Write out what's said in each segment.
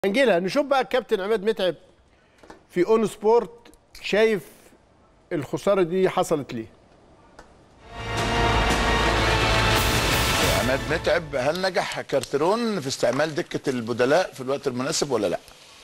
هنجيلها نشوف بقى الكابتن عماد متعب في اون سبورت شايف الخساره دي حصلت ليه عماد متعب هل نجح كارترون في استعمال دكه البدلاء في الوقت المناسب ولا لا؟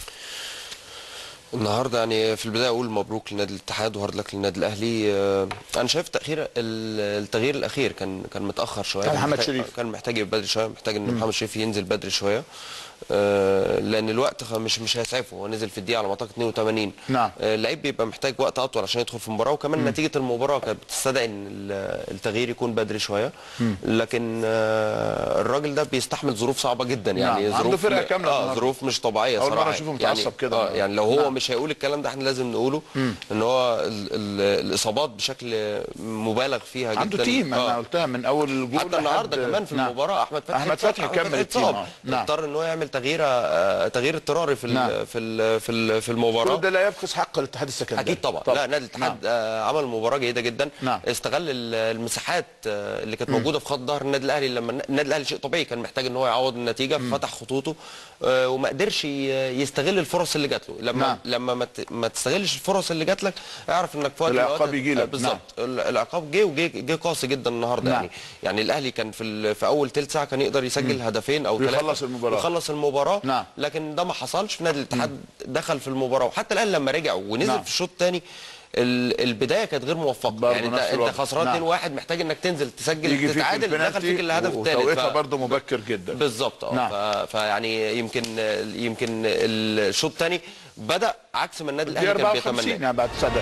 النهارده يعني في البدايه اقول مبروك لنادي الاتحاد وهارد لك للنادي الاهلي آه، انا شايف تاخير ال- التغيير الاخير كان كان متاخر شويه كان كان محمد محتاج- شريف. كان محتاج يبقى بدري شويه محتاج ان محمد شريف ينزل بدري شويه آه، لان الوقت خ- مش مش هيسعفه هو نزل في الدقيقه على ما اعتقد 82 نعم. آه، اللعيب بيبقى محتاج وقت اطول عشان يدخل في المباراه وكمان نتيجه المباراه كانت بتستدعي ان ال- التغيير يكون بدري شويه لكن آه، الراجل ده بيستحمل ظروف صعبه جدا يعني نعم. عنده ظروف فرقة كاملة اه النهاردة. ظروف مش طبيعيه أول مرة صراحه أشوفه يعني متعصب كده. اه يعني لو هو نعم. مش هيقول الكلام ده احنا لازم نقوله ان هو ال ال الاصابات بشكل مبالغ فيها جدا عنده تيم انا آه. قلتها من اول جول حتى النهارده لحد- كمان في نعم. المباراه احمد فتحي احمد اتصاب. فتحي كمل التيم اتصاب. آه. نعم اضطر ان هو يعمل تغيير آه، تغيير اضطراري في نعم. ال في ال في ال في المباراه كل ده لا يبخس حق الاتحاد السكندري اكيد طبعا, لا نادي الاتحاد آه عمل مباراه جيده جدا نعم. استغل ال- المساحات آه اللي كانت موجوده في خط ظهر النادي الاهلي لما الن- النادي الاهلي شيء طبيعي كان محتاج ان هو يعوض النتيجه فتح خطوطه آه وما قدرش ي- يستغل الفرص اللي جات له لما نعم. لما ما ت- ما تستغلش الفرص اللي جات لك اعرف انك في وقت من العقاب الأوقات- يجي لك. آه، بالظبط ال- العقاب جه وجه جه قاسي جدا النهارده نعم. يعني يعني الاهلي كان في ال- في اول ثلث ساعه كان يقدر يسجل هدفين او ويخلص ثلاثه المباراة. ويخلص المباراه نعم. لكن ده ما حصلش في نادي الاتحاد دخل في المباراه وحتى الان لما رجع ونزل نعم. في الشوط الثاني البدايه كانت غير موفقه برضه يعني انت نفس انت الوضع. خسران نعم. 2 1 محتاج انك تنزل تسجل يجي فيك تتعادل دخل البنالتي فيك الهدف الثالث وتوقيتها برضه مبكر جدا بالظبط اه نعم. ف- فيعني يمكن يمكن الشوط الثاني بدا عكس ما النادي دي الاهلي كان 54 بيتمنى يعني بعد سنه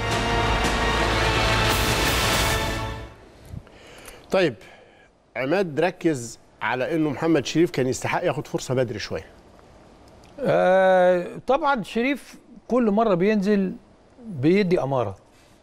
طيب عماد ركز على انه محمد شريف كان يستحق ياخد فرصه بدري شويه آه طبعا شريف كل مره بينزل بيدي اماره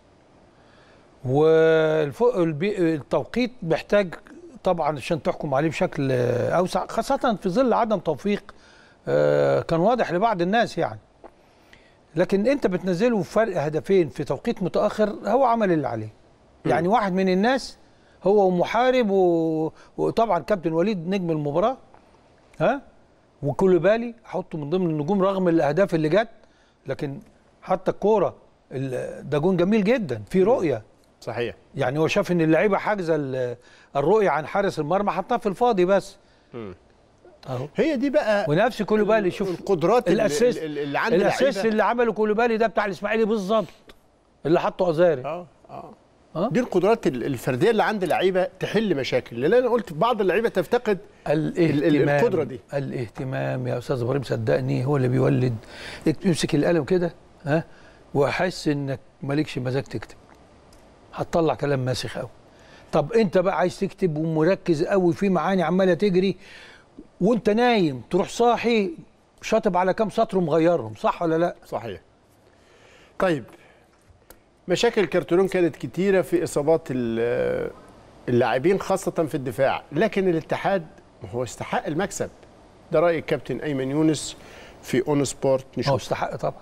والتوقيت محتاج طبعا عشان تحكم عليه بشكل آه، اوسع خاصه في ظل عدم توفيق آه كان واضح لبعض الناس يعني لكن انت بتنزله فرق هدفين في توقيت متاخر هو عمل اللي عليه يعني واحد من الناس هو محارب و... وطبعا كابتن وليد نجم المباراه ها وكولوبالي احطه من ضمن النجوم رغم الاهداف اللي جت لكن حتى الكوره ال- ده جون جميل جدا في رؤيه صحيح يعني هو شاف ان اللعيبه حاجزه ال- الرؤيه عن حارس المرمى حطها في الفاضي بس اهو هي دي بقى ونفس كولوبالي شوف القدرات اللي, الاسيست اللي اللي عند الاسيست اللعيبه اللي عمله كولوبالي ده بتاع الاسماعيلي بالظبط اللي حطه ازاري اه اه آه. دي القدرات ال- الفرديه اللي عند اللعيبه تحل مشاكل لان انا قلت بعض اللعيبه تفتقد الاهتمام القدرة دي. الاهتمام يا استاذ ابراهيم صدقني هو اللي بيولد تمسك القلم كده ها واحس انك مالكش مزاج تكتب هتطلع كلام ماسخ قوي طب انت بقى عايز تكتب ومركز قوي في معاني عماله تجري وانت نايم تروح صاحي شاطب على كام سطر ومغيرهم صح ولا لا صحيح طيب مشاكل كارتولون كانت كتيره في اصابات ال- اللاعبين خاصه في الدفاع لكن الاتحاد هو استحق المكسب ده راي الكابتن ايمن يونس في اون سبورت هو نشوف استحق طبعا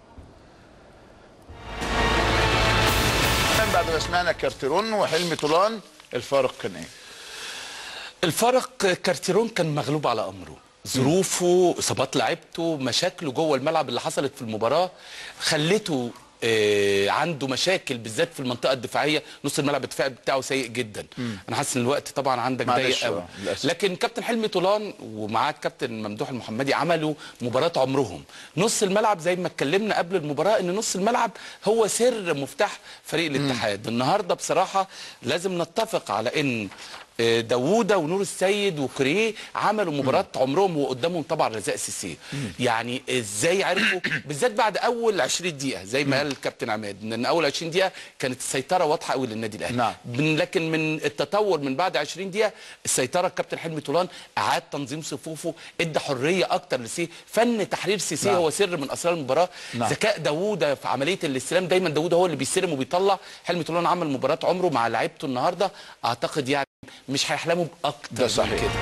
بعد ما سمعنا كارترون وحلمي طولان الفارق كان ايه؟ الفرق كارتيرون كان مغلوب على امره ظروفه اصابات لعيبته مشاكله جوه الملعب اللي حصلت في المباراه خلته آه، عنده مشاكل بالذات في المنطقه الدفاعيه نص الملعب الدفاعي بتاعه سيء جدا انا حاسس ان الوقت طبعا عندك ضيق معلش، قوي آه، للأسف. لكن كابتن حلمي طولان ومعاه الكابتن ممدوح المحمدي عملوا مباراه عمرهم نص الملعب زي ما اتكلمنا قبل المباراه ان نص الملعب هو سر مفتاح فريق الاتحاد النهارده بصراحه لازم نتفق على ان آه، داوودة ونور السيد وكريه عملوا مباراة عمرهم وقدامهم طبعا رزاق سيسي يعني ازاي عرفوا بالذات بعد اول 20 دقيقة زي ما قال الكابتن عماد ان اول 20 دقيقة كانت السيطرة واضحة قوي للنادي الاهلي نعم. من- لكن من التطور من بعد 20 دقيقة السيطرة الكابتن حلمي طولان اعاد تنظيم صفوفه ادى حرية اكتر لسي فن تحرير سيسي نعم. هو سر من اسرار المباراة نعم. ذكاء داوودة في عملية الاستلام دايما داوودة هو اللي بيستلم وبيطلع حلمي طولان عمل مباراة عمره مع لعيبته النهاردة اعتقد يعني مش هيحلموا باكتر ده من صحيح. كده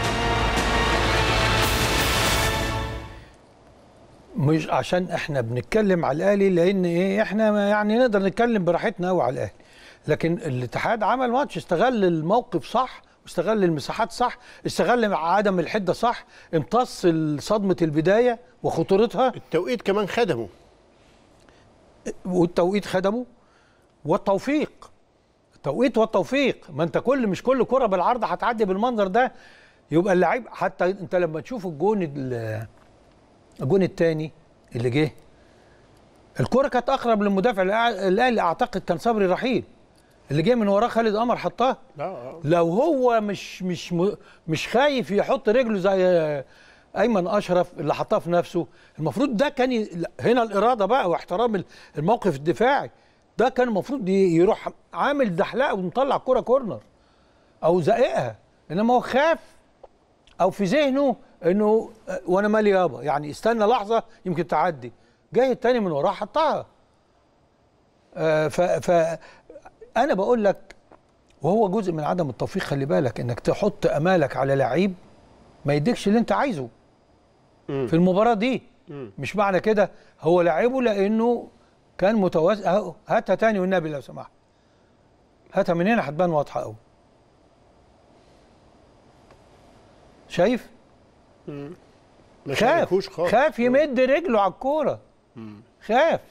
مش عشان احنا بنتكلم على الاهلي لان ايه احنا ما- يعني نقدر نتكلم براحتنا قوي على الاهلي لكن الاتحاد عمل ماتش استغل الموقف صح استغل المساحات صح استغل عدم الحده صح امتص صدمه البدايه وخطورتها التوقيت كمان خدمه والتوقيت خدمه والتوفيق التوقيت والتوفيق ما انت كل مش كل كره بالعرض هتعدي بالمنظر ده يبقى اللعيب حتى انت لما تشوف الجون ال- الجون الثاني اللي جه الكره كانت اقرب للمدافع الأع- الاهلي اعتقد كان صبري رحيل اللي جه من وراه خالد قمر حطها لا لو هو مش مش م- مش خايف يحط رجله زي ايمن اشرف اللي حطها في نفسه المفروض ده كان ي... لا، هنا الاراده بقى واحترام ال- الموقف الدفاعي ده كان المفروض ي- يروح عامل زحلقه ومطلع كرة كورنر او زقها انما هو خاف او في ذهنه انه آه، وانا مالي يابا يعني استنى لحظه يمكن تعدي جاي التاني من وراه حطها آه، ف ف انا بقول لك وهو جزء من عدم التوفيق خلي بالك انك تحط امالك على لعيب ما يديكش اللي انت عايزه في المباراه دي مش معنى كده هو لعبه لانه كان متوازن اهو هاتها تاني والنبي لو سمحت هاتها من هنا هتبان واضحه قوي شايف ما خاف شاركوش خالص خاف يمد رجله على الكوره خاف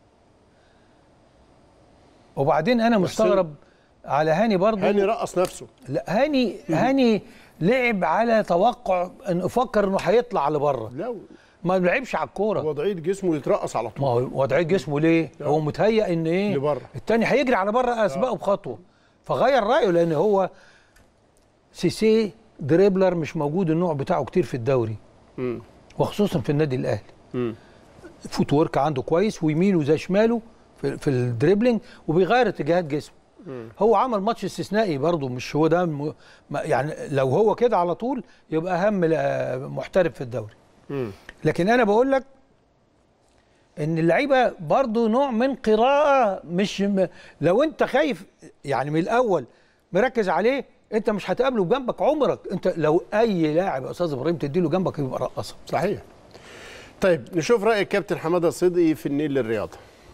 وبعدين انا مستغرب على هاني برضه هاني رقص نفسه لا هاني هاني لعب على توقع ان فكر انه هيطلع لبره لا ما لعبش على الكوره وضعيه جسمه يترقص على ما طول هو وضعيه جسمه ليه؟ هو متهيأ ان ايه؟ لبره. التاني هيجري على بره اسبقه بخطوه فغير رايه لان هو سيسي دريبلر مش موجود النوع بتاعه كتير في الدوري مم. وخصوصا في النادي الاهلي مم. فوت ورك عنده كويس ويمينه زي شماله في, في الدريبلينج وبيغير اتجاهات جسمه هو عمل ماتش استثنائي برضه مش هو ده م... ما- يعني لو هو كده على طول يبقى اهم ل- محترف في الدوري مم. لكن انا بقول لك ان اللعيبه برضه نوع من قراءه مش م... لو انت خايف يعني من الاول مركز عليه انت مش هتقابله جنبك عمرك انت لو اي لاعب يا استاذ ابراهيم تديله جنبك يبقى رقصه صحيح طيب نشوف راي الكابتن حماده صدقي في النيل للرياضه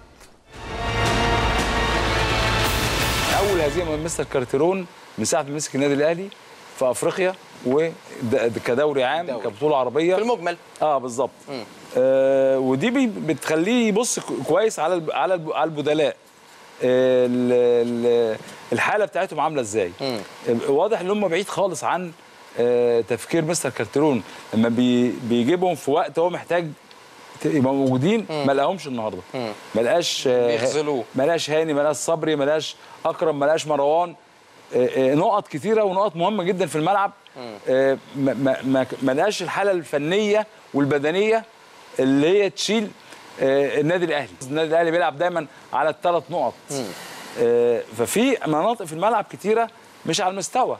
اول هزيمه من مستر كارتيرون من ساعه ما مسك النادي الاهلي في افريقيا وكدوري عام دوري. كبطوله عربيه في المجمل اه بالظبط آه ودي بي- بتخليه يبص ك- كويس على الب- على الب- على البدلاء آه، ال- ال- الحاله بتاعتهم عامله ازاي آه، واضح ان هم بعيد خالص عن آه، تفكير مستر كارتيرون لما بي بيجيبهم في وقت هو محتاج ت- يبقوا موجودين ما لقاهمش النهارده ما لقاش آه، بيخذلوه. ما لقاش هاني ما لقاش صبري ما لقاش اكرم ما لقاش مروان آه، آه، نقط كتيره ونقط مهمه جدا في الملعب آه، ما ما ما- ما لقاش الحاله الفنيه والبدنيه اللي هي تشيل آه، النادي الاهلي النادي الاهلي بيلعب دايما على الثلاث نقط آه، ففي مناطق في الملعب كتيره مش على المستوى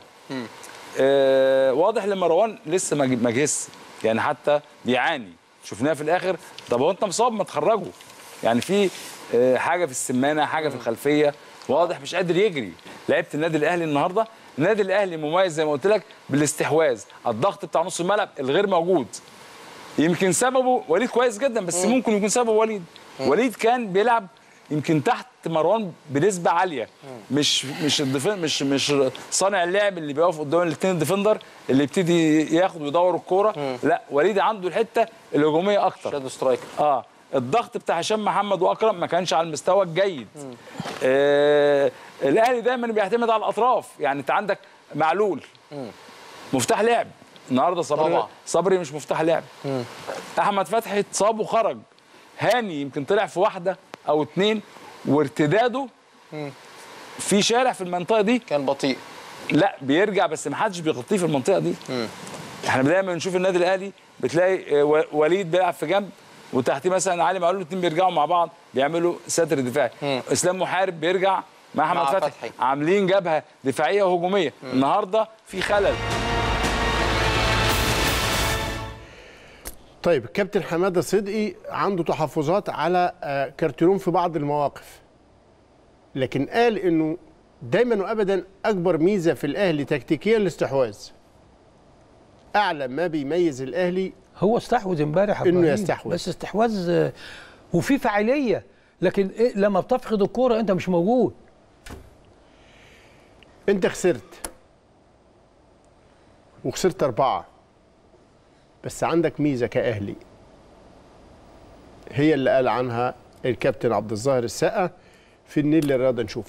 آه، واضح ان مروان لسه ما ج- ما جهزش يعني حتى بيعاني شفناه في الاخر طب هو انت مصاب ما تخرجه يعني في آه، حاجه في السمانه حاجه في الخلفيه واضح مش قادر يجري لعيبه النادي الاهلي النهارده النادي الاهلي مميز زي ما قلت لك بالاستحواذ الضغط بتاع نص الملعب الغير موجود يمكن سببه وليد كويس جدا بس ممكن يكون سببه وليد وليد كان بيلعب يمكن تحت مروان بنسبه عاليه مش مش الديفن مش مش صانع اللعب اللي بيقف قدام الاثنين الديفندر اللي يبتدي ياخد ويدور الكوره لا وليد عنده الحته الهجوميه اكتر شادو سترايكر اه الضغط بتاع هشام محمد واكرم ما كانش على المستوى الجيد آه الاهلي دايما بيعتمد على الاطراف يعني انت عندك معلول مفتاح لعب النهارده صبري طبعا. صبري مش مفتاح لعب احمد فتحي اتصاب وخرج هاني يمكن طلع في واحده او اتنين وارتداده في شارع في المنطقه دي كان بطيء لا بيرجع بس ما حدش بيغطيه في المنطقه دي احنا دايما بنشوف النادي الاهلي بتلاقي آه، و- وليد بيلعب في جنب وتحتيه مثلا علي معلول الاثنين بيرجعوا مع بعض بيعملوا ستر دفاعي اسلام محارب بيرجع مع احمد مع فتحي. فتحي. عاملين جبهه دفاعيه وهجوميه النهارده في خلل طيب الكابتن حماده صدقي عنده تحفظات على آه، كارتيرون في بعض المواقف لكن قال انه دايما وابدا اكبر ميزه في الاهلي تكتيكيا الاستحواذ اعلى ما بيميز الاهلي هو استحوذ امبارح يا إنه إبراهيم، يستحوذ. بس استحواذ آه، وفي فاعليه لكن إيه لما بتفقد الكوره انت مش موجود انت خسرت وخسرت اربعه بس عندك ميزه كاهلي هي اللي قال عنها الكابتن عبد الظاهر السقا في النيل للرياضه نشوفه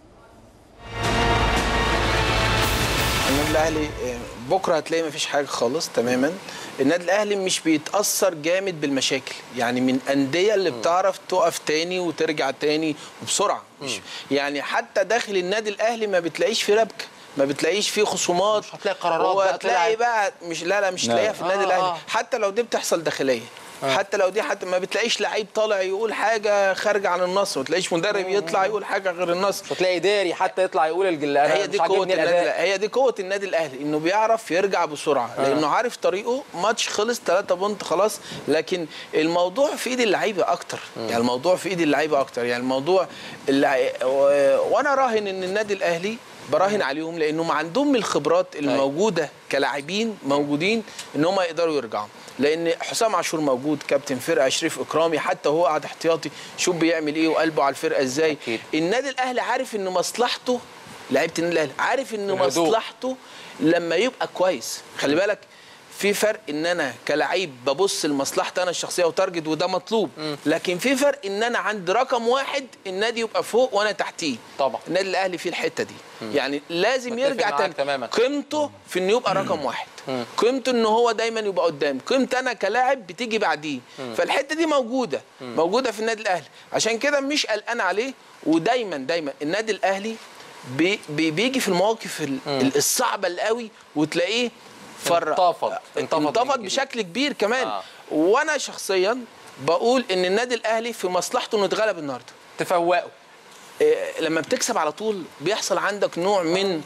النادي الاهلي آه، بكره هتلاقي مفيش حاجه خالص تماما النادي الاهلي مش بيتاثر جامد بالمشاكل يعني من انديه اللي بتعرف تقف تاني وترجع تاني وبسرعه مش يعني حتى داخل النادي الاهلي ما بتلاقيش فيه ربكه ما بتلاقيش فيه خصومات مش هتلاقي قرارات هو بقى هتلاقي طلعت. بقى مش لا لا مش تلاقيها في النادي آه، الاهلي آه. حتى لو دي بتحصل داخليا حتى لو دي حتى ما بتلاقيش لعيب طالع يقول حاجه خارجه عن النص ما تلاقيش مدرب يطلع يقول حاجه غير النص مش هتلاقي داري حتى يطلع يقول الجل أنا هي دي مش قوه عاجبني النادي الأداء. الأهلي. هي دي قوه النادي الاهلي انه بيعرف يرجع بسرعه لانه عارف طريقه ماتش خلص 3 بونت خلاص لكن الموضوع في ايد اللعيبه اكتر يعني الموضوع في ايد اللعيبه اكتر يعني الموضوع اللع... و- وانا راهن ان النادي الاهلي براهن عليهم لانهم عندهم من الخبرات الموجوده كلاعبين موجودين ان هم يقدروا يرجعوا لان حسام عاشور موجود كابتن فرقه شريف اكرامي حتى هو قاعد احتياطي شوف بيعمل ايه وقلبه على الفرقه ازاي أكيد. النادي الاهلي عارف ان مصلحته لعيبه النادي الاهلي عارف ان الهدوء. مصلحته لما يبقى كويس خلي بالك في فرق ان انا كلعيب ببص لمصلحتي انا الشخصيه وتارجت وده مطلوب لكن في فرق ان انا عند رقم واحد النادي يبقى فوق وانا تحتيه طبعا. النادي الاهلي في الحته دي يعني لازم متفق يرجع معاك تاني تماماً. قيمته في انه يبقى رقم واحد قيمته ان هو دايما يبقى قدام قيمتي انا كلاعب بتيجي بعديه فالحته دي موجوده موجوده في النادي الاهلي عشان كده مش قلقان عليه ودايما دايما النادي الاهلي بي بي بيجي في المواقف ال- ال- الصعبه القوي وتلاقيه فرق انتفض. انتفض من انتفض جديد. بشكل كبير كمان آه. وانا شخصيا بقول ان النادي الاهلي في مصلحته انه يتغلب النهارده تفوقوا إيه، لما بتكسب على طول بيحصل عندك نوع من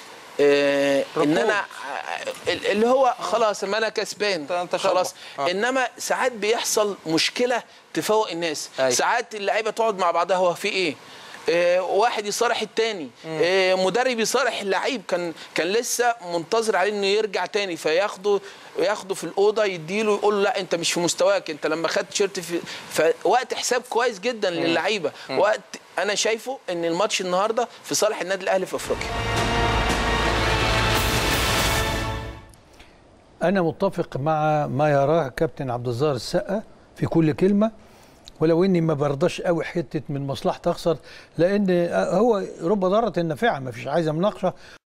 إيه، ان انا آه، اللي هو خلاص ما انا كسبان انت شربة. خلاص آه. انما ساعات بيحصل مشكله تفوق الناس أيوة. ساعات اللعيبه تقعد مع بعضها هو في ايه إيه، واحد يصارح التاني إيه، مدرب يصارح اللعيب كان كان لسه منتظر عليه انه يرجع تاني فياخده ياخده في الاوضه يديله يقول له لا انت مش في مستواك انت لما خدت تيشيرت في فوقت حساب كويس جدا للعيبه وقت انا شايفه ان الماتش النهارده في صالح النادي الاهلي في افريقيا أنا متفق مع ما يراه كابتن عبد الظاهر السقا في كل كلمة ولو إني ما برضاش قوي حتة من مصلحة أخسر لأن هو رب ضارة نافعة ما فيش عايزة مناقشة